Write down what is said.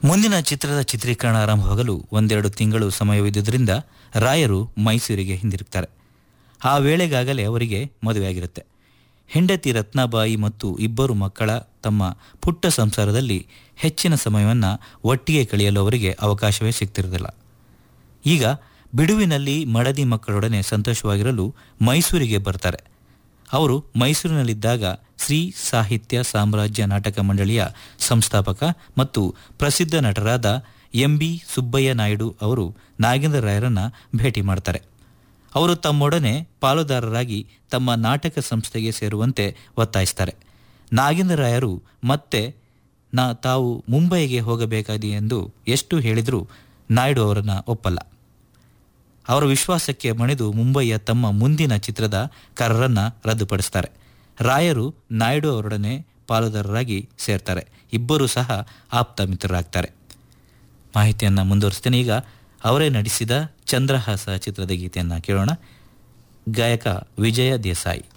ಮುಂದಿನ ಚಿತ್ರದ ಚಿತ್ರೀಕರಣ ಆರಂಭವಾಗಲು ಒಂದೆರಡು ತಿಂಗಳು ಸಮಯವಿದ್ದುದರಿಂದ ರಾಯರು ಮೈಸೂರಿಗೆ ಹಿಂದಿರುಗ್ತಾರೆ ಆ ವೇಳೆಗಾಗಲೇ ಅವರಿಗೆ ಮದುವೆಯಾಗಿರುತ್ತೆ ಹೆಂಡತಿ ರತ್ನಾಬಾಯಿ ಮತ್ತು ಇಬ್ಬರು ಮಕ್ಕಳ ತಮ್ಮ ಪುಟ್ಟ ಸಂಸಾರದಲ್ಲಿ ಹೆಚ್ಚಿನ ಸಮಯವನ್ನು ಒಟ್ಟಿಗೆ ಕಳೆಯಲು ಅವರಿಗೆ ಅವಕಾಶವೇ ಸಿಗ್ತಿರಲಿಲ್ಲ ಈಗ ಬಿಡುವಿನಲ್ಲಿ ಮಡದಿ ಮಕ್ಕಳೊಡನೆ ಸಂತೋಷವಾಗಿರಲು ಮೈಸೂರಿಗೆ ಬರ್ತಾರೆ ಅವರು ಮೈಸೂರಿನಲ್ಲಿದ್ದಾಗ ಶ್ರೀ ಸಾಹಿತ್ಯ ಸಾಮ್ರಾಜ್ಯ ನಾಟಕ ಮಂಡಳಿಯ ಸಂಸ್ಥಾಪಕ ಮತ್ತು ಪ್ರಸಿದ್ಧ ನಟರಾದ ಎಂ ಬಿ ಸುಬ್ಬಯ್ಯ ನಾಯ್ಡು ಅವರು ನಾಗೇಂದ್ರ ರಾಯರನ್ನ ಭೇಟಿ ಮಾಡ್ತಾರೆ ಅವರು ತಮ್ಮೊಡನೆ ಪಾಲುದಾರರಾಗಿ ತಮ್ಮ ನಾಟಕ ಸಂಸ್ಥೆಗೆ ಸೇರುವಂತೆ ಒತ್ತಾಯಿಸ್ತಾರೆ ನಾಗೇಂದ್ರ ರಾಯರು ಮತ್ತೆ ನಾ ತಾವು ಮುಂಬೈಗೆ ಹೋಗಬೇಕಾಗಿದೆ ಎಂದು ಎಷ್ಟು ಹೇಳಿದರೂ ನಾಯ್ಡು ಅವರನ್ನು ಒಪ್ಪಲ್ಲ ಅವರ ವಿಶ್ವಾಸಕ್ಕೆ ಮಣಿದು ಮುಂಬಯಿಯ ತಮ್ಮ ಮುಂದಿನ ಚಿತ್ರದ ಕರರನ್ನ ರದ್ದುಪಡಿಸ್ತಾರೆ ರಾಯರು ನಾಯ್ಡು ಅವರೊಡನೆ ಪಾಲುದಾರರಾಗಿ ಸೇರ್ತಾರೆ ಇಬ್ಬರೂ ಸಹ ಆಪ್ತ ಮಿತ್ರರಾಗ್ತಾರೆ ಮಾಹಿತಿಯನ್ನು ಮುಂದುವರಿಸ್ತೇನೆ ಈಗ ಅವರೇ ನಟಿಸಿದ ಚಂದ್ರಹಾಸ ಚಿತ್ರದ ಗೀತೆಯನ್ನು ಕೇಳೋಣ ಗಾಯಕ ವಿಜಯ ದೇಸಾಯಿ